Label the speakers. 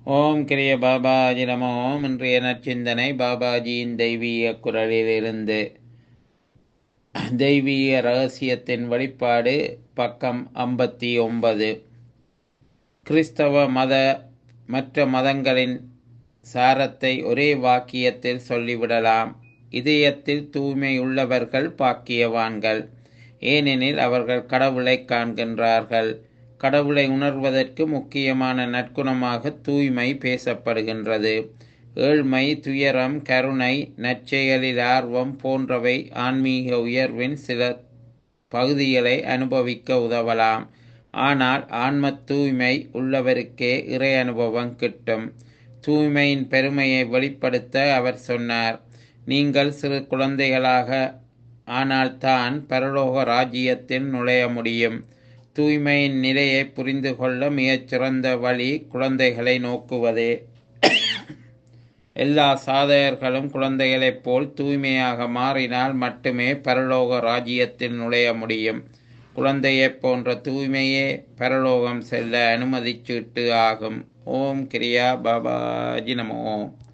Speaker 1: ஓம் கிரிய பாபாஜி நமோ ஓம் இன்றைய நற்சிந்தனை பாபாஜியின் தெய்வீக குரலிலிருந்து தெய்வீக ரகசியத்தின் வெளிப்பாடு பக்கம் ஐம்பத்தி ஒன்பது கிறிஸ்தவ மத மற்ற மதங்களின் சாரத்தை ஒரே வாக்கியத்தில் சொல்லிவிடலாம் இதயத்தில் தூய்மை உள்ளவர்கள் பாக்கியவான்கள் ஏனெனில் அவர்கள் கடவுளை காண்கின்றார்கள் கடவுளை உணர்வதற்கு முக்கியமான நற்குணமாக தூய்மை பேசப்படுகின்றது ஏழ்மை துயரம் கருணை நற்செயலில் ஆர்வம் போன்றவை ஆன்மீக உயர்வின் சில பகுதிகளை அனுபவிக்க உதவலாம் ஆனால் ஆன்ம தூய்மை உள்ளவருக்கே இறை அனுபவம் கிட்டும் தூய்மையின் பெருமையை வெளிப்படுத்த அவர் சொன்னார் நீங்கள் சிறு குழந்தைகளாக ஆனால்தான் பரலோக ராஜ்யத்தில் நுழைய முடியும் தூய்மையின் நிலையை புரிந்து கொள்ள மிகச்சிறந்த வழி குழந்தைகளை நோக்குவதே எல்லா சாதகர்களும் குழந்தைகளைப் போல் தூய்மையாக மாறினால் மட்டுமே பரலோக ராஜ்யத்தில் நுழைய முடியும் குழந்தையைப் போன்ற தூய்மையே பரலோகம் செல்ல அனுமதிச்சீட்டு ஆகும் ஓம் கிரியா பாபாஜி நமோ